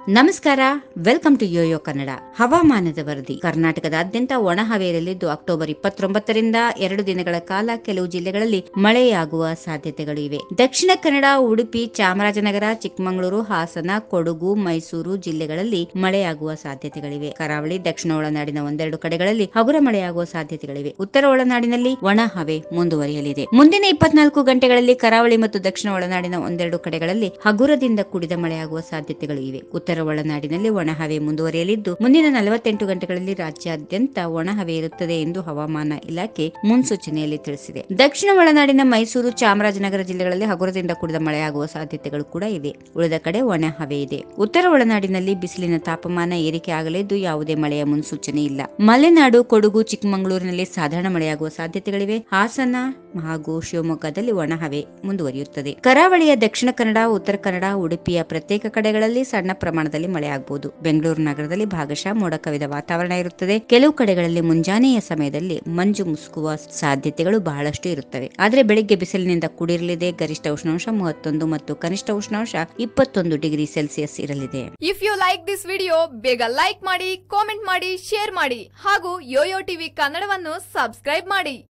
ನಮಸ್ಕಾರ welcome to Yoyo Kannada ಹವಾಮಾನದ ವರದಿ ಕರ್ನಾಟಕದಾದ್ಯಂತ ಒಣ ಹವೆಯಲಿದ್ದು ಅಕ್ಟೋಬರ್ ಇಪ್ಪತ್ತೊಂಬತ್ತರಿಂದ ಎರಡು ದಿನಗಳ ಕಾಲ ಕೆಲವು ಜಿಲ್ಲೆಗಳಲ್ಲಿ ಮಳೆಯಾಗುವ ಸಾಧ್ಯತೆಗಳು ಇವೆ ದಕ್ಷಿಣ ಕನ್ನಡ ಉಡುಪಿ ಚಾಮರಾಜನಗರ ಚಿಕ್ಕಮಗಳೂರು ಹಾಸನ ಕೊಡಗು ಮೈಸೂರು ಜಿಲ್ಲೆಗಳಲ್ಲಿ ಮಳೆಯಾಗುವ ಸಾಧ್ಯತೆಗಳಿವೆ ಕರಾವಳಿ ದಕ್ಷಿಣ ಒಳನಾಡಿನ ಒಂದೆರಡು ಕಡೆಗಳಲ್ಲಿ ಹಗುರ ಮಳೆಯಾಗುವ ಸಾಧ್ಯತೆಗಳಿವೆ ಉತ್ತರ ಒಳನಾಡಿನಲ್ಲಿ ಒಣ ಹವೆ ಮುಂದುವರಿಯಲಿದೆ ಮುಂದಿನ ಇಪ್ಪತ್ನಾಲ್ಕು ಗಂಟೆಗಳಲ್ಲಿ ಕರಾವಳಿ ಮತ್ತು ದಕ್ಷಿಣ ಒಳನಾಡಿನ ಒಂದೆರಡು ಕಡೆಗಳಲ್ಲಿ ಹಗುರದಿಂದ ಕೂಡಿದ ಮಳೆಯಾಗುವ ಸಾಧ್ಯತೆಗಳು ಇವೆ ಉತ್ತರ ಒಳನಾಡಿನಲ್ಲಿ ಒಣಹವೆ ಮುಂದುವರಿಯಲಿದ್ದು ಮುಂದಿನ ನಲವತ್ತೆಂಟು ಗಂಟೆಗಳಲ್ಲಿ ರಾಜ್ಯಾದ್ಯಂತ ಒಣಹವೆ ಇರುತ್ತದೆ ಎಂದು ಹವಾಮಾನ ಇಲಾಖೆ ಮುನ್ಸೂಚನೆಯಲ್ಲಿ ತಿಳಿಸಿದೆ ದಕ್ಷಿಣ ಒಳನಾಡಿನ ಮೈಸೂರು ಚಾಮರಾಜನಗರ ಜಿಲ್ಲೆಗಳಲ್ಲಿ ಹಗುರದಿಂದ ಕೂಡಿದ ಮಳೆಯಾಗುವ ಸಾಧ್ಯತೆಗಳು ಕೂಡ ಇವೆ ಉಳಿದ ಕಡೆ ಒಣ ಹವೆ ಇದೆ ಉತ್ತರ ಒಳನಾಡಿನಲ್ಲಿ ಬಿಸಿಲಿನ ತಾಪಮಾನ ಏರಿಕೆ ಆಗಲಿದ್ದು ಯಾವುದೇ ಮಳೆಯ ಮುನ್ಸೂಚನೆ ಇಲ್ಲ ಮಲೆನಾಡು ಕೊಡಗು ಚಿಕ್ಕಮಗಳೂರಿನಲ್ಲಿ ಸಾಧಾರಣ ಮಳೆಯಾಗುವ ಸಾಧ್ಯತೆಗಳಿವೆ ಹಾಸನ ಹಾಗೂ ಶಿವಮೊಗ್ಗದಲ್ಲಿ ಒಣಹವೆ ಮುಂದುವರಿಯುತ್ತದೆ ಕರಾವಳಿಯ ದಕ್ಷಿಣ ಕನ್ನಡ ಉತ್ತರ ಕನ್ನಡ ಉಡುಪಿಯ ಪ್ರತ್ಯೇಕ ಕಡೆಗಳಲ್ಲಿ ಸಣ್ಣ ಪ್ರಮಾಣದಲ್ಲಿ ಮಳೆಯಾಗಬಹುದು ಬೆಂಗಳೂರು ನಗರದಲ್ಲಿ ಭಾಗಶಃ ಮೋಡ ಕವಿದ ವಾತಾವರಣ ಇರುತ್ತದೆ ಕೆಲವು ಕಡೆಗಳಲ್ಲಿ ಮುಂಜಾನೆಯ ಸಮಯದಲ್ಲಿ ಮಂಜು ಮುಸುಕುವ ಸಾಧ್ಯತೆಗಳು ಬಹಳಷ್ಟು ಇರುತ್ತವೆ ಆದರೆ ಬೆಳಿಗ್ಗೆ ಬಿಸಿಲಿನಿಂದ ಕೂಡಿರಲಿದೆ ಗರಿಷ್ಠ ಉಷ್ಣಾಂಶ ಮೂವತ್ತೊಂದು ಮತ್ತು ಕನಿಷ್ಠ ಉಷ್ಣಾಂಶ ಇಪ್ಪತ್ತೊಂದು ಡಿಗ್ರಿ ಸೆಲ್ಸಿಯಸ್ ಇರಲಿದೆ if you like this video ಬೇಗ ಲೈಕ್ ಮಾಡಿ ಕಾಮೆಂಟ್ ಮಾಡಿ ಶೇರ್ ಮಾಡಿ ಹಾಗೂ ಯೋಯೋ ಟಿವಿ ಕನ್ನಡವನ್ನು ಸಬ್ಸ್ಕ್ರೈಬ್ ಮಾಡಿ